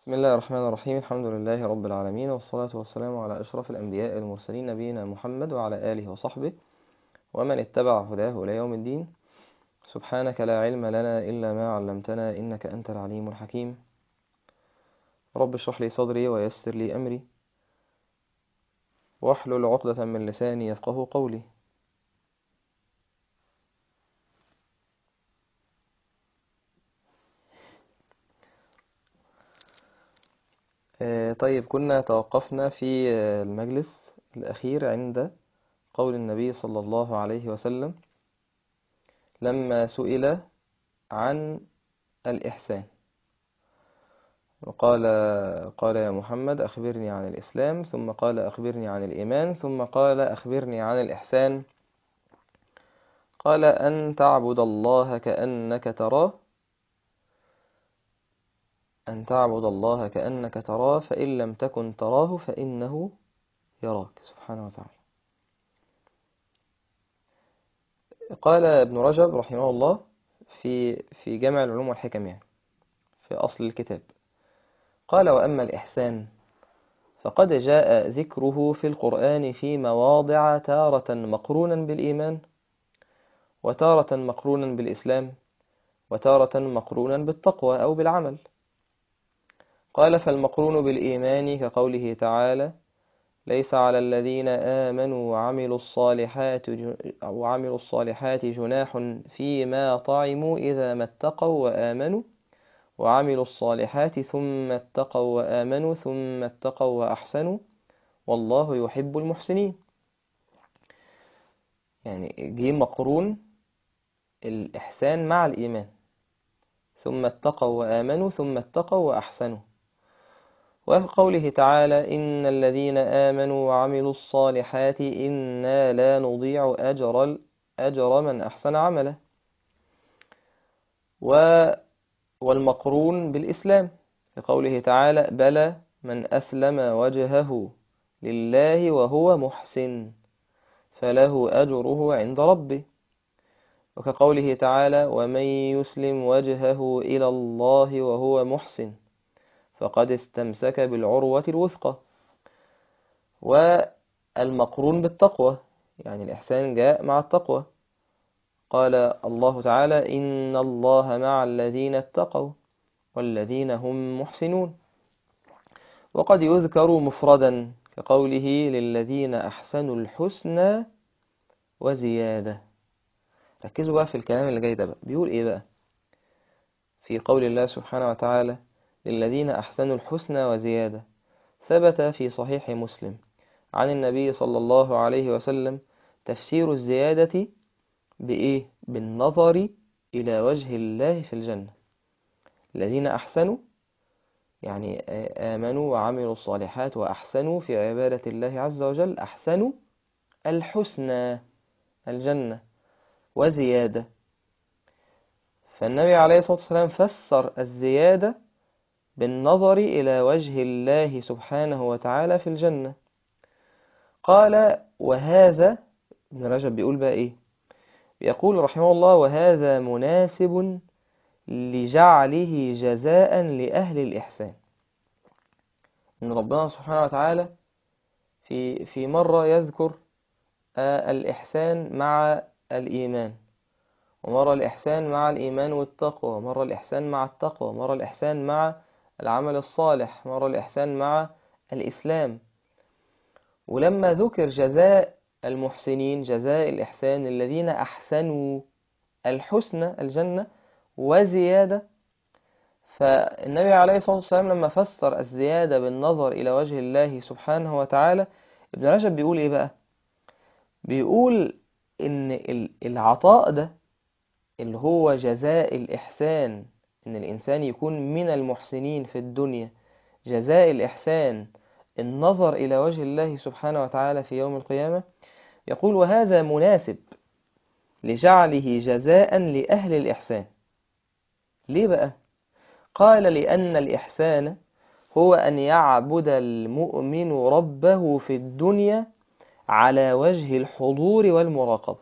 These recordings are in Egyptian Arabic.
بسم الله الرحمن الرحيم الحمد لله رب العالمين والصلاة والسلام على أشرف الأنبياء المرسلين نبينا محمد وعلى آله وصحبه ومن اتبع هداه إلى يوم الدين سبحانك لا علم لنا إلا ما علمتنا إنك أنت العليم الحكيم رب اشرح لي صدري ويسر لي أمري واحلل عقدة من لساني يفقه قولي آه، طيب كنا توقفنا في آه، المجلس الأخير عند قول النبي صلى الله عليه وسلم لما سئل عن الإحسان وقال قال يا محمد أخبرني عن الإسلام ثم قال أخبرني عن الإيمان ثم قال أخبرني عن الإحسان قال أن تعبد الله كأنك تراه أن تعبد الله كأنك تراه فإن لم تكن تراه فإنه يراك سبحانه وتعالى قال ابن رجب رحمه الله في في جامع العلوم والحكم يعني في أصل الكتاب قال وأما الإحسان فقد جاء ذكره في القرآن في مواضع تارة مقرونا بالإيمان وتارة مقرونا بالإسلام وتارة مقرونا بالتقوى أو بالعمل قال فالمقرون بالإيمان كقوله تعالى ليس على الذين آمنوا وعملوا الصالحات وعملوا الصالحات جناح فيما طعموا إذا ما اتقوا وآمنوا وعملوا الصالحات ثم اتقوا وآمنوا ثم اتقوا وأحسنوا والله يحب المحسنين يعني جه مقرون الإحسان مع الإيمان ثم اتقوا وآمنوا ثم اتقوا وأحسنوا وفي قوله تعالى إن الذين آمنوا وعملوا الصالحات إنا لا نضيع أجر أجر من أحسن عملا و والمقرون بالإسلام في قوله تعالى بلى من أسلم وجهه لله وهو محسن فله أجره عند ربه وكقوله تعالى ومن يسلم وجهه إلى الله وهو محسن فقد استمسك بالعروة الوثقى والمقرون بالتقوى يعني الإحسان جاء مع التقوى قال الله تعالى إن الله مع الذين اتقوا والذين هم محسنون وقد يذكر مفردا كقوله للذين أحسنوا الحسنى وزيادة ركزوا بقى في الكلام اللي جاي ده بقى بيقول إيه بقى في قول الله سبحانه وتعالى للذين أحسنوا الحسنى وزيادة ثبت في صحيح مسلم عن النبي صلى الله عليه وسلم تفسير الزيادة بإيه؟ بالنظر إلى وجه الله في الجنة الذين أحسنوا يعني آمنوا وعملوا الصالحات وأحسنوا في عبادة الله عز وجل أحسنوا الحسنى الجنة وزيادة فالنبي عليه الصلاة والسلام فسر الزيادة بالنظر إلى وجه الله سبحانه وتعالى في الجنة قال وهذا ابن رجب بيقول بقى إيه بيقول رحمه الله وهذا مناسب لجعله جزاء لأهل الإحسان إن ربنا سبحانه وتعالى في في مرة يذكر الإحسان مع الإيمان ومرة الإحسان مع الإيمان والتقوى ومرة الإحسان مع التقوى ومرة الإحسان مع العمل الصالح مرة الإحسان مع الإسلام ولما ذكر جزاء المحسنين جزاء الإحسان الذين أحسنوا الحسنى الجنة وزيادة فالنبي عليه الصلاة والسلام لما فسر الزيادة بالنظر إلى وجه الله سبحانه وتعالى ابن رجب بيقول إيه بقى بيقول إن العطاء ده اللي هو جزاء الإحسان إن الإنسان يكون من المحسنين في الدنيا جزاء الإحسان النظر إلى وجه الله سبحانه وتعالى في يوم القيامة يقول وهذا مناسب لجعله جزاء لأهل الإحسان ليه بقى؟ قال لأن الإحسان هو أن يعبد المؤمن ربه في الدنيا على وجه الحضور والمراقبة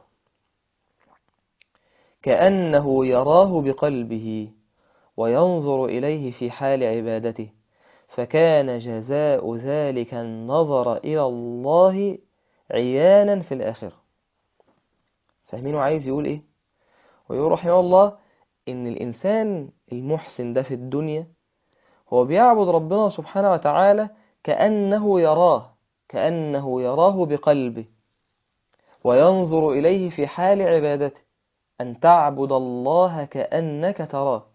كأنه يراه بقلبه وينظر إليه في حال عبادته فكان جزاء ذلك النظر إلى الله عيانا في الآخرة فاهمين عايز يقول إيه ويقول رحمه الله إن الإنسان المحسن ده في الدنيا هو بيعبد ربنا سبحانه وتعالى كأنه يراه كأنه يراه بقلبه وينظر إليه في حال عبادته أن تعبد الله كأنك تراه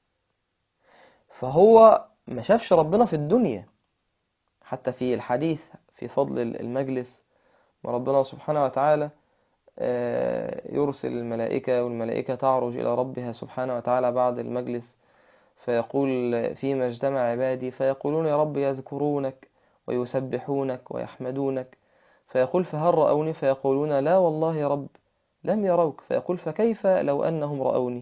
فهو ما شافش ربنا في الدنيا حتى في الحديث في فضل المجلس وربنا سبحانه وتعالى يرسل الملائكة والملائكة تعرج إلى ربها سبحانه وتعالى بعد المجلس فيقول فيما اجتمع عبادي فيقولون يا رب يذكرونك ويسبحونك ويحمدونك فيقول فهل رأوني فيقولون لا والله يا رب لم يروك فيقول فكيف لو أنهم رأوني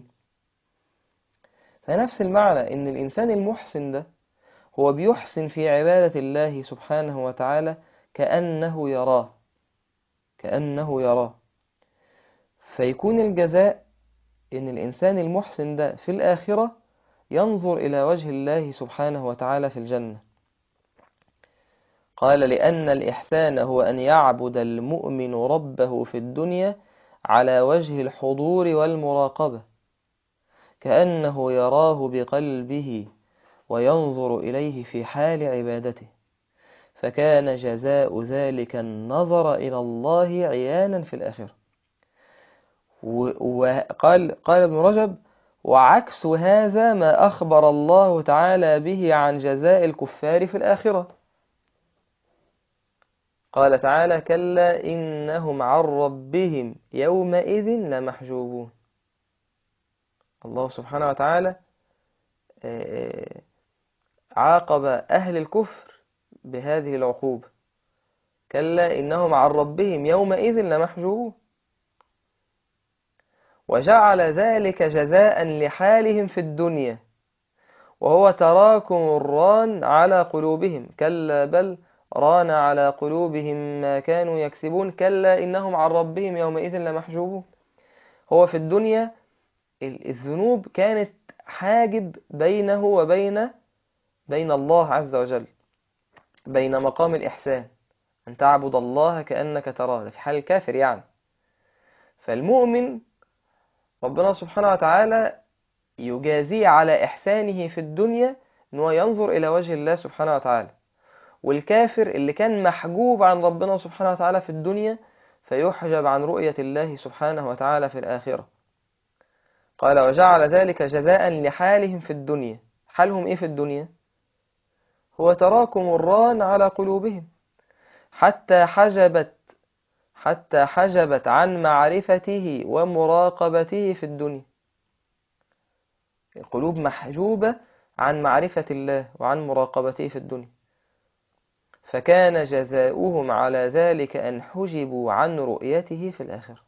فنفس المعنى إن الإنسان المحسن ده هو بيحسن في عبادة الله سبحانه وتعالى كأنه يراه كأنه يراه فيكون الجزاء إن الإنسان المحسن ده في الآخرة ينظر إلى وجه الله سبحانه وتعالى في الجنة قال لأن الإحسان هو أن يعبد المؤمن ربه في الدنيا على وجه الحضور والمراقبة كأنه يراه بقلبه وينظر إليه في حال عبادته فكان جزاء ذلك النظر إلى الله عيانا في الآخرة وقال قال ابن رجب وعكس هذا ما أخبر الله تعالى به عن جزاء الكفار في الآخرة قال تعالى كلا إنهم عن ربهم يومئذ لمحجوبون الله سبحانه وتعالى عاقب أهل الكفر بهذه العقوبة كلا إنهم عن ربهم يومئذ لمحجوبون وجعل ذلك جزاء لحالهم في الدنيا وهو تراكم الران على قلوبهم كلا بل ران على قلوبهم ما كانوا يكسبون كلا إنهم عن ربهم يومئذ لمحجوبون هو في الدنيا الذنوب كانت حاجب بينه وبين بين الله عز وجل بين مقام الإحسان أن تعبد الله كأنك تراه في حال الكافر يعني فالمؤمن ربنا سبحانه وتعالى يجازيه على إحسانه في الدنيا أنه ينظر إلى وجه الله سبحانه وتعالى والكافر اللي كان محجوب عن ربنا سبحانه وتعالى في الدنيا فيحجب عن رؤية الله سبحانه وتعالى في الآخرة قال وجعل ذلك جزاء لحالهم في الدنيا حالهم إيه في الدنيا هو تراكم الران على قلوبهم حتى حجبت حتى حجبت عن معرفته ومراقبته في الدنيا القلوب محجوبة عن معرفة الله وعن مراقبته في الدنيا فكان جزاؤهم على ذلك أن حجبوا عن رؤيته في الآخرة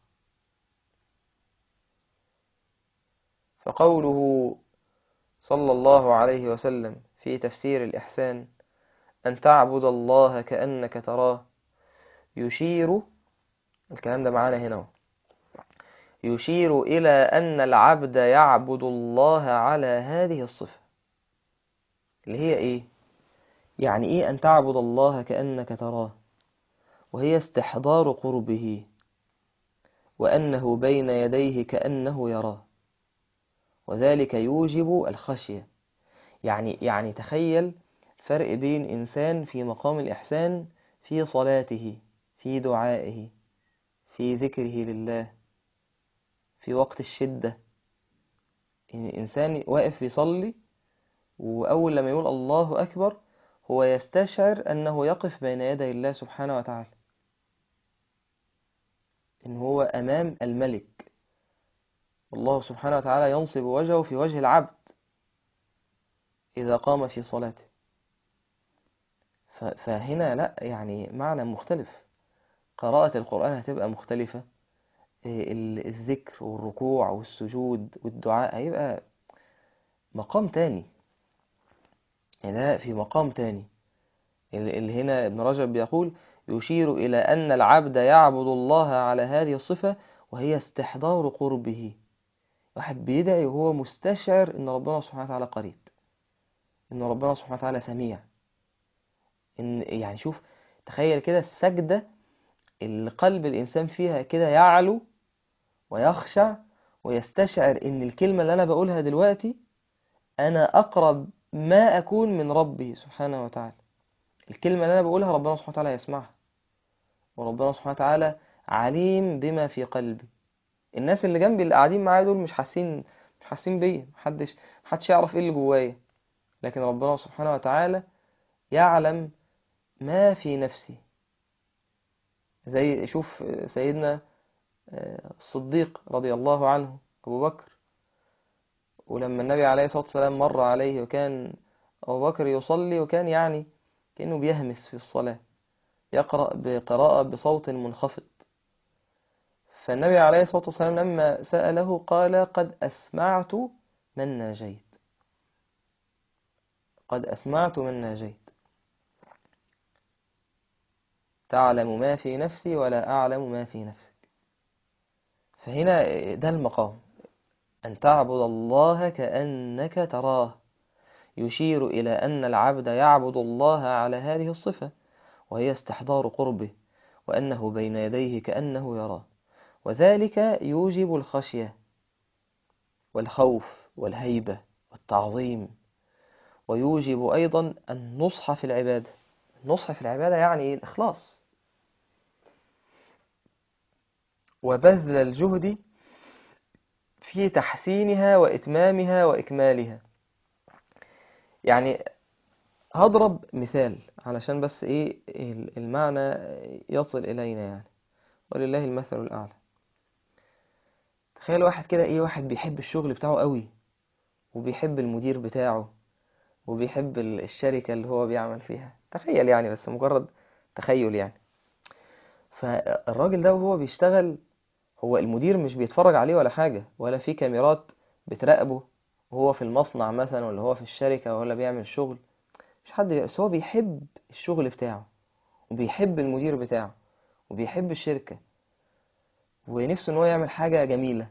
فقوله صلى الله عليه وسلم في تفسير الإحسان أن تعبد الله كأنك تراه يشير الكلام ده معانا هنا يشير إلى أن العبد يعبد الله على هذه الصفة اللي هي إيه؟ يعني إيه أن تعبد الله كأنك تراه وهي استحضار قربه وأنه بين يديه كأنه يراه وذلك يوجب الخشية يعني يعني تخيل فرق بين إنسان في مقام الإحسان في صلاته في دعائه في ذكره لله في وقت الشدة إن إنسان واقف بيصلي وأول لما يقول الله أكبر هو يستشعر أنه يقف بين يدي الله سبحانه وتعالى إن هو أمام الملك والله سبحانه وتعالى ينصب وجهه في وجه العبد إذا قام في صلاته فهنا لا يعني معنى مختلف قراءة القرآن هتبقى مختلفة الذكر والركوع والسجود والدعاء هيبقى مقام تاني يعني ده في مقام تاني اللي هنا ابن رجب بيقول يشير إلى أن العبد يعبد الله على هذه الصفة وهي استحضار قربه واحد بيدعي وهو مستشعر أن ربنا سبحانه وتعالى قريب أن ربنا سبحانه وتعالى سميع إن يعني شوف تخيل كده السجدة اللي قلب الإنسان فيها كده يعلو ويخشع ويستشعر إن الكلمة اللي أنا بقولها دلوقتي أنا أقرب ما أكون من ربي سبحانه وتعالى الكلمة اللي أنا بقولها ربنا سبحانه وتعالى يسمعها وربنا سبحانه وتعالى عليم بما في قلبي الناس اللي جنبي اللي قاعدين معايا دول مش حاسين مش حاسين بيا محدش محدش يعرف ايه اللي جوايا لكن ربنا سبحانه وتعالى يعلم ما في نفسي زي شوف سيدنا الصديق رضي الله عنه أبو بكر ولما النبي عليه الصلاة والسلام مر عليه وكان أبو بكر يصلي وكان يعني كأنه بيهمس في الصلاة يقرأ بقراءة بصوت منخفض فالنبي عليه الصلاة والسلام لما سأله قال قد أسمعت من ناجيت قد أسمعت من ناجيت تعلم ما في نفسي ولا أعلم ما في نفسك فهنا ده المقام أن تعبد الله كأنك تراه يشير إلى أن العبد يعبد الله على هذه الصفة وهي استحضار قربه وأنه بين يديه كأنه يراه وذلك يوجب الخشية والخوف والهيبة والتعظيم ويوجب أيضا النصح في العبادة النصح في العبادة يعني الإخلاص وبذل الجهد في تحسينها وإتمامها وإكمالها يعني هضرب مثال علشان بس إيه المعنى يصل إلينا يعني ولله المثل الأعلى تخيل واحد كده إيه واحد بيحب الشغل بتاعه قوي وبيحب المدير بتاعه وبيحب الشركة اللي هو بيعمل فيها تخيل يعني بس مجرد تخيل يعني فالراجل ده وهو بيشتغل هو المدير مش بيتفرج عليه ولا حاجة ولا في كاميرات بتراقبه وهو في المصنع مثلا ولا هو في الشركة ولا بيعمل شغل مش حد بس هو بيحب الشغل بتاعه وبيحب المدير بتاعه وبيحب الشركة ونفسه ان هو يعمل حاجة جميلة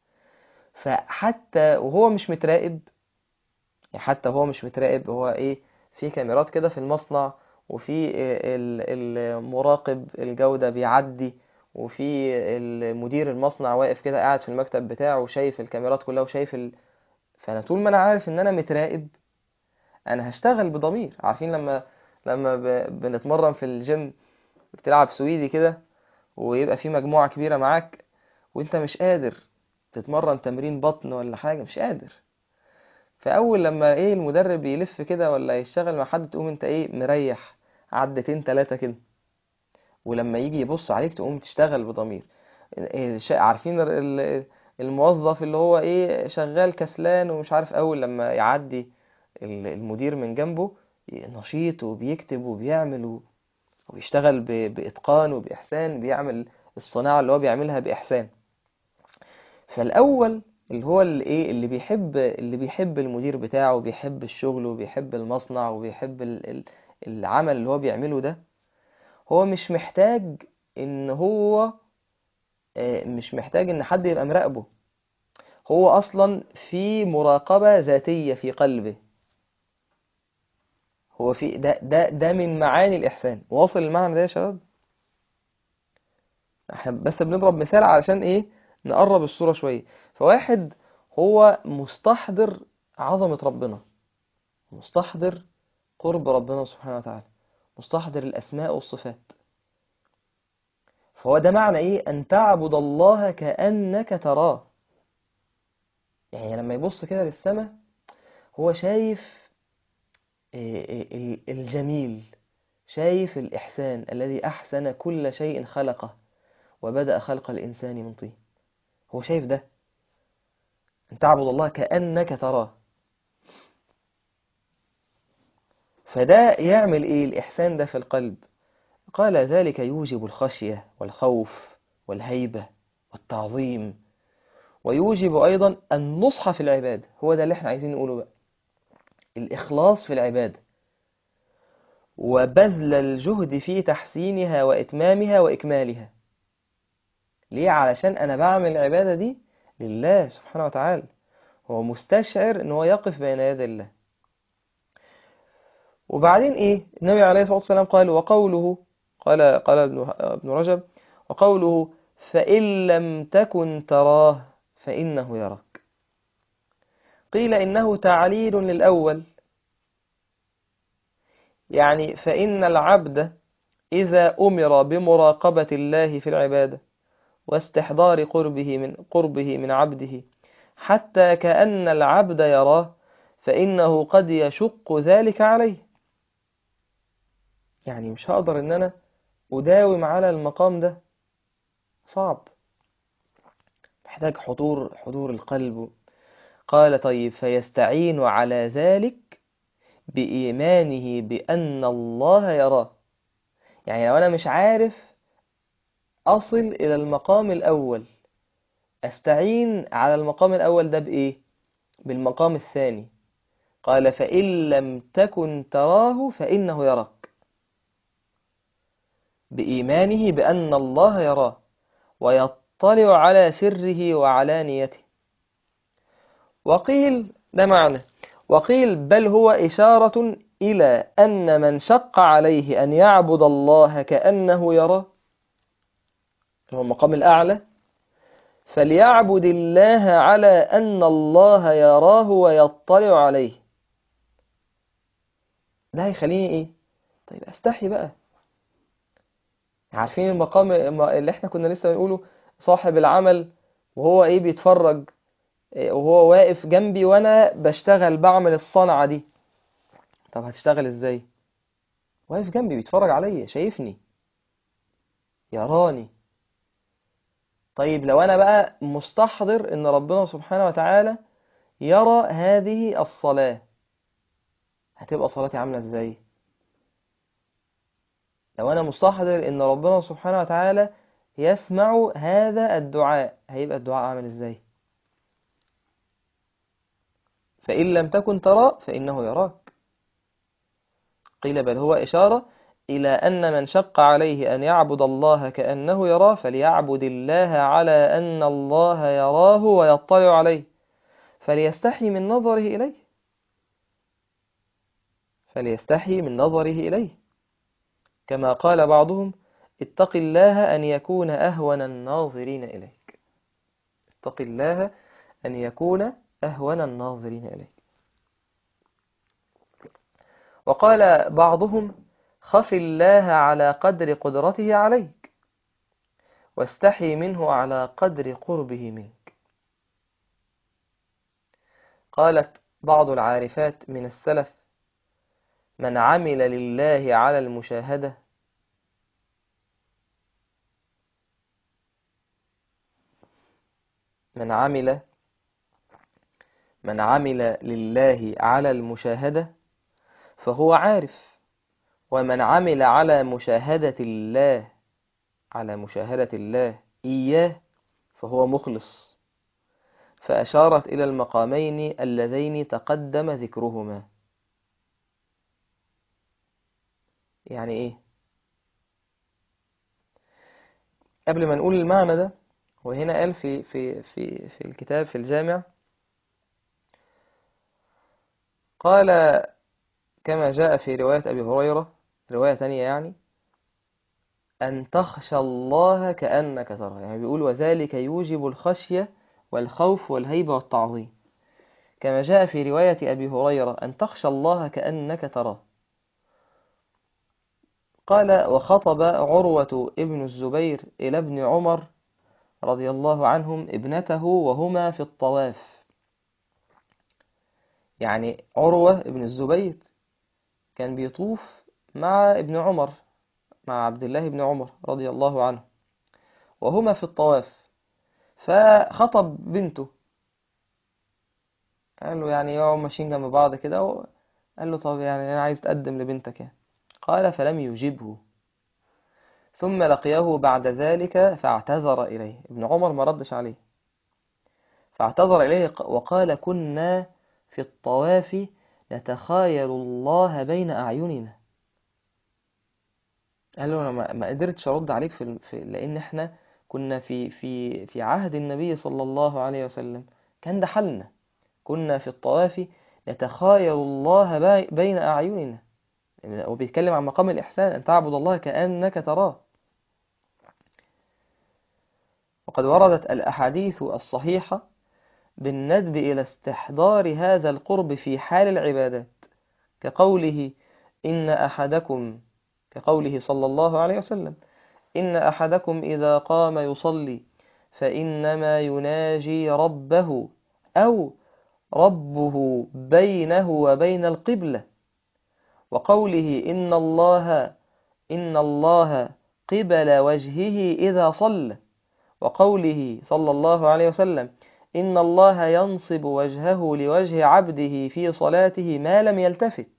فحتى وهو مش متراقب يعني حتى هو مش متراقب هو ايه في كاميرات كده في المصنع وفي المراقب الجودة بيعدي وفي المدير المصنع واقف كده قاعد في المكتب بتاعه وشايف الكاميرات كلها وشايف ال... فانا طول ما انا عارف ان انا متراقب انا هشتغل بضمير عارفين لما لما ب... بنتمرن في الجيم بتلعب سويدي كده ويبقى في مجموعة كبيرة معاك وانت مش قادر تتمرن تمرين بطن ولا حاجة مش قادر فاول لما ايه المدرب يلف كده ولا يشتغل مع حد تقوم انت ايه مريح عدتين تلاتة كده ولما يجي يبص عليك تقوم تشتغل بضمير عارفين الموظف اللي هو ايه شغال كسلان ومش عارف اول لما يعدي المدير من جنبه نشيط وبيكتب وبيعمل وبيشتغل بإتقان وبإحسان بيعمل الصناعة اللي هو بيعملها بإحسان فالأول اللي هو اللي ايه اللي بيحب اللي بيحب المدير بتاعه وبيحب الشغل وبيحب المصنع وبيحب العمل اللي هو بيعمله ده هو مش محتاج ان هو مش محتاج ان حد يبقى مراقبه هو اصلا في مراقبة ذاتية في قلبه هو في ده ده ده من معاني الاحسان واصل المعنى ده يا شباب احنا بس بنضرب مثال علشان ايه نقرب الصورة شوية فواحد هو مستحضر عظمة ربنا مستحضر قرب ربنا سبحانه وتعالى مستحضر الأسماء والصفات فهو ده معنى إيه أن تعبد الله كأنك تراه يعني لما يبص كده للسماء هو شايف الجميل شايف الإحسان الذي أحسن كل شيء خلقه وبدأ خلق الإنسان من طين هو شايف ده أن تعبد الله كأنك تراه فده يعمل إيه الإحسان ده في القلب قال ذلك يوجب الخشية والخوف والهيبة والتعظيم ويوجب أيضا النصح في العبادة هو ده اللي احنا عايزين نقوله بقى الإخلاص في العبادة وبذل الجهد في تحسينها وإتمامها وإكمالها ليه علشان أنا بعمل العبادة دي لله سبحانه وتعالى هو مستشعر ان هو يقف بين يدي الله وبعدين إيه النبي عليه الصلاة والسلام قال وقوله قال قال ابن ابن رجب وقوله فإن لم تكن تراه فإنه يراك قيل إنه تعليل للأول يعني فإن العبد إذا أمر بمراقبة الله في العبادة واستحضار قربه من قربه من عبده حتى كأن العبد يراه فإنه قد يشق ذلك عليه يعني مش هقدر إن أنا أداوم على المقام ده صعب محتاج حضور حضور القلب قال طيب فيستعين على ذلك بإيمانه بأن الله يراه يعني لو أنا مش عارف أصل إلى المقام الأول أستعين على المقام الأول ده بإيه؟ بالمقام الثاني قال فإن لم تكن تراه فإنه يراك بإيمانه بأن الله يراه ويطلع على سره وعلانيته وقيل ده معنى وقيل بل هو إشارة إلى أن من شق عليه أن يعبد الله كأنه يراه هو المقام الأعلى فليعبد الله على أن الله يراه ويطلع عليه ده هيخليني إيه؟ طيب أستحي بقى عارفين المقام اللي احنا كنا لسه بنقوله صاحب العمل وهو ايه بيتفرج وهو واقف جنبي وانا بشتغل بعمل الصنعة دي طب هتشتغل ازاي واقف جنبي بيتفرج عليا شايفني يراني طيب لو انا بقى مستحضر ان ربنا سبحانه وتعالى يرى هذه الصلاة هتبقى صلاتي عاملة ازاي لو انا مستحضر ان ربنا سبحانه وتعالى يسمع هذا الدعاء هيبقى الدعاء عامل ازاي فإن لم تكن ترى فإنه يراك قيل بل هو إشارة إلى أن من شق عليه أن يعبد الله كأنه يراه فليعبد الله على أن الله يراه ويطلع عليه فليستحي من نظره إليه فليستحي من نظره إليه كما قال بعضهم اتق الله أن يكون أهون الناظرين إليك اتق الله أن يكون أهون الناظرين إليك وقال بعضهم خف الله على قدر قدرته عليك واستحي منه على قدر قربه منك قالت بعض العارفات من السلف من عمل لله على المشاهدة من عمل من عمل لله على المشاهدة فهو عارف ومن عمل على مشاهدة الله على مشاهدة الله إياه فهو مخلص فأشارت إلى المقامين اللذين تقدم ذكرهما يعني إيه قبل ما نقول المعنى ده وهنا قال في في في في الكتاب في الجامع قال كما جاء في رواية أبي هريرة رواية تانية يعني أن تخشى الله كأنك ترى يعني بيقول وذلك يوجب الخشية والخوف والهيبة والتعظيم كما جاء في رواية أبي هريرة أن تخشى الله كأنك تراه قال وخطب عروة ابن الزبير إلى ابن عمر رضي الله عنهم ابنته وهما في الطواف يعني عروة ابن الزبير كان بيطوف مع ابن عمر مع عبد الله بن عمر رضي الله عنه وهما في الطواف فخطب بنته قال له يعني يقعدوا ماشيين جنب بعض كده قال له طب يعني انا عايز اتقدم لبنتك يعني قال فلم يجبه ثم لقيه بعد ذلك فاعتذر إليه ابن عمر ما ردش عليه فاعتذر إليه وقال كنا في الطواف نتخايل الله بين أعيننا قال له أنا ما قدرتش أرد عليك في, في لأن إحنا كنا في في في عهد النبي صلى الله عليه وسلم كان ده حالنا كنا في الطواف نتخايل الله بين أعيننا هو بيتكلم عن مقام الإحسان أن تعبد الله كأنك تراه وقد وردت الأحاديث الصحيحة بالندب إلى استحضار هذا القرب في حال العبادات كقوله إن أحدكم كقوله صلى الله عليه وسلم إن أحدكم إذا قام يصلي فإنما يناجي ربه أو ربه بينه وبين القبلة وقوله إن الله إن الله قبل وجهه إذا صلى وقوله صلى الله عليه وسلم إن الله ينصب وجهه لوجه عبده في صلاته ما لم يلتفت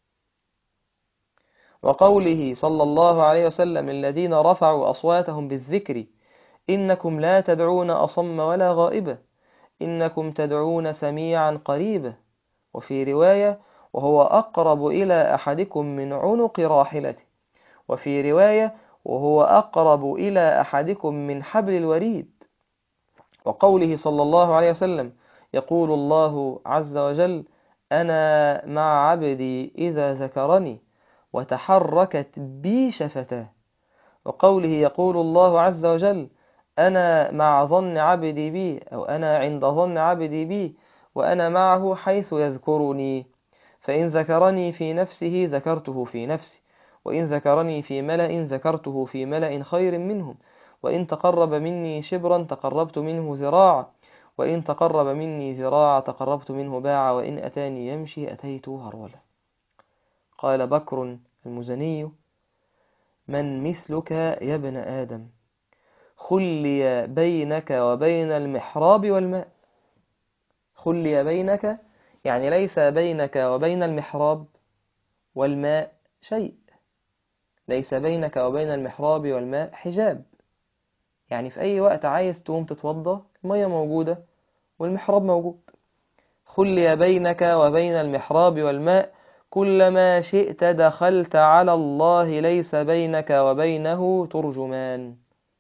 وقوله صلى الله عليه وسلم الذين رفعوا أصواتهم بالذكر إنكم لا تدعون أصم ولا غائبة إنكم تدعون سميعا قريبا وفي رواية وهو أقرب إلى أحدكم من عنق راحلته وفي رواية وهو أقرب إلى أحدكم من حبل الوريد وقوله صلى الله عليه وسلم يقول الله عز وجل أنا مع عبدي إذا ذكرني وتحركت بي شفتاه وقوله يقول الله عز وجل أنا مع ظن عبدي بي أو أنا عند ظن عبدي بي وأنا معه حيث يذكرني فإن ذكرني في نفسه ذكرته في نفسي وإن ذكرني في ملأ ذكرته في ملأ خير منهم وإن تقرب مني شبرا تقربت منه ذراعا وإن تقرب مني ذراعا تقربت منه باعا وإن أتاني يمشي أتيته هرولا قال بكر المزني من مثلك يا ابن آدم خلي بينك وبين المحراب والماء خلي بينك يعني ليس بينك وبين المحراب والماء شيء ليس بينك وبين المحراب والماء حجاب يعني في أي وقت عايز تقوم تتوضى المية موجودة والمحراب موجود خلي بينك وبين المحراب والماء كلما شئت دخلت على الله ليس بينك وبينه ترجمان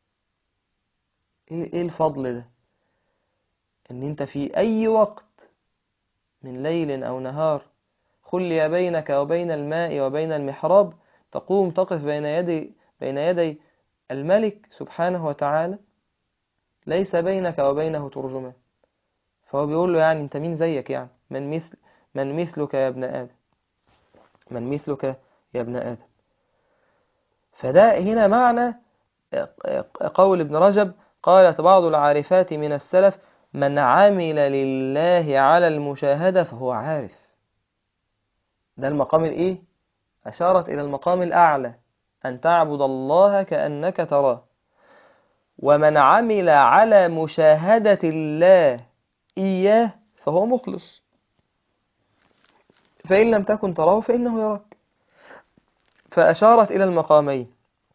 ايه الفضل ده ان انت في اي وقت من ليل او نهار خلي بينك وبين الماء وبين المحراب تقوم تقف بين يدي بين يدي الملك سبحانه وتعالى ليس بينك وبينه ترجمان فهو بيقول له يعني انت مين زيك يعني من مثل من مثلك يا ابن آدم من مثلك يا ابن آدم فده هنا معنى قول ابن رجب قالت بعض العارفات من السلف من عمل لله على المشاهدة فهو عارف ده المقام الايه أشارت إلى المقام الأعلى أن تعبد الله كأنك تراه ومن عمل على مشاهدة الله إياه فهو مخلص فإن لم تكن تراه فإنه يراك فأشارت إلى المقامين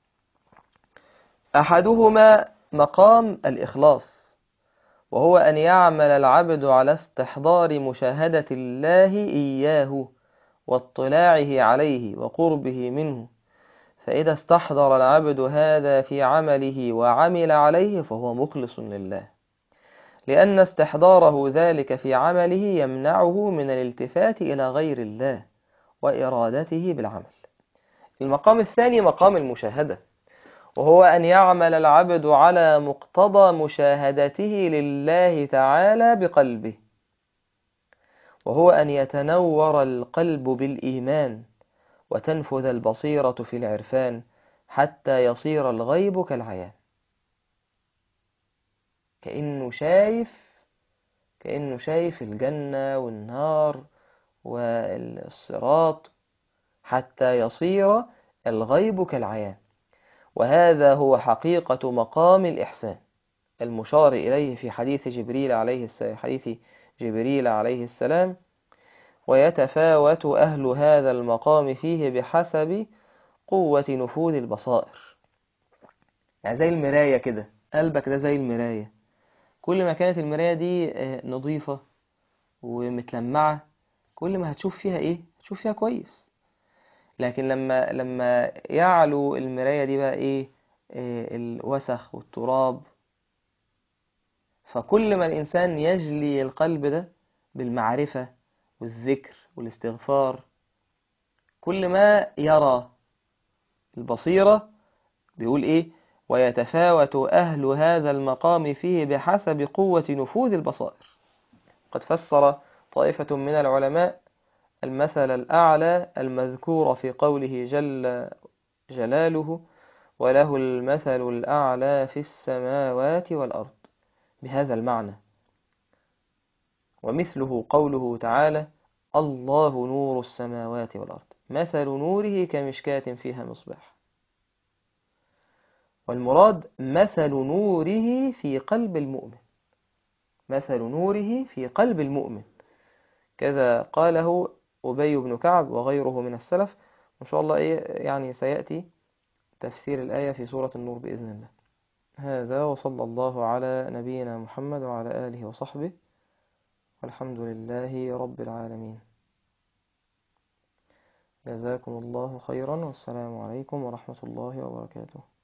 أحدهما مقام الإخلاص وهو أن يعمل العبد على استحضار مشاهدة الله إياه واطلاعه عليه وقربه منه فإذا استحضر العبد هذا في عمله وعمل عليه فهو مخلص لله لأن استحضاره ذلك في عمله يمنعه من الالتفات إلى غير الله وإرادته بالعمل المقام الثاني مقام المشاهدة وهو أن يعمل العبد على مقتضى مشاهدته لله تعالى بقلبه وهو أن يتنور القلب بالإيمان وتنفذ البصيرة في العرفان حتى يصير الغيب كالعيان كأنه شايف كأنه شايف الجنة والنار والصراط حتى يصير الغيب كالعيان وهذا هو حقيقة مقام الإحسان المشار إليه في حديث جبريل عليه السلام حديث جبريل عليه السلام ويتفاوت أهل هذا المقام فيه بحسب قوة نفوذ البصائر يعني زي المراية كده قلبك ده زي المراية كل ما كانت المراية دي نظيفة ومتلمعة كل ما هتشوف فيها ايه هتشوف فيها كويس لكن لما لما يعلو المراية دي بقى ايه, إيه الوسخ والتراب فكل ما الإنسان يجلي القلب ده بالمعرفة والذكر والاستغفار كل ما يرى البصيرة بيقول إيه ويتفاوت أهل هذا المقام فيه بحسب قوة نفوذ البصائر قد فسر طائفة من العلماء المثل الأعلى المذكور في قوله جل جلاله وله المثل الأعلى في السماوات والأرض بهذا المعنى ومثله قوله تعالى الله نور السماوات والأرض مثل نوره كمشكاة فيها مصباح والمراد مثل نوره في قلب المؤمن مثل نوره في قلب المؤمن كذا قاله أبي بن كعب وغيره من السلف إن شاء الله إيه يعني سيأتي تفسير الآية في سورة النور بإذن الله هذا وصلى الله على نبينا محمد وعلى آله وصحبه والحمد لله رب العالمين جزاكم الله خيرا والسلام عليكم ورحمة الله وبركاته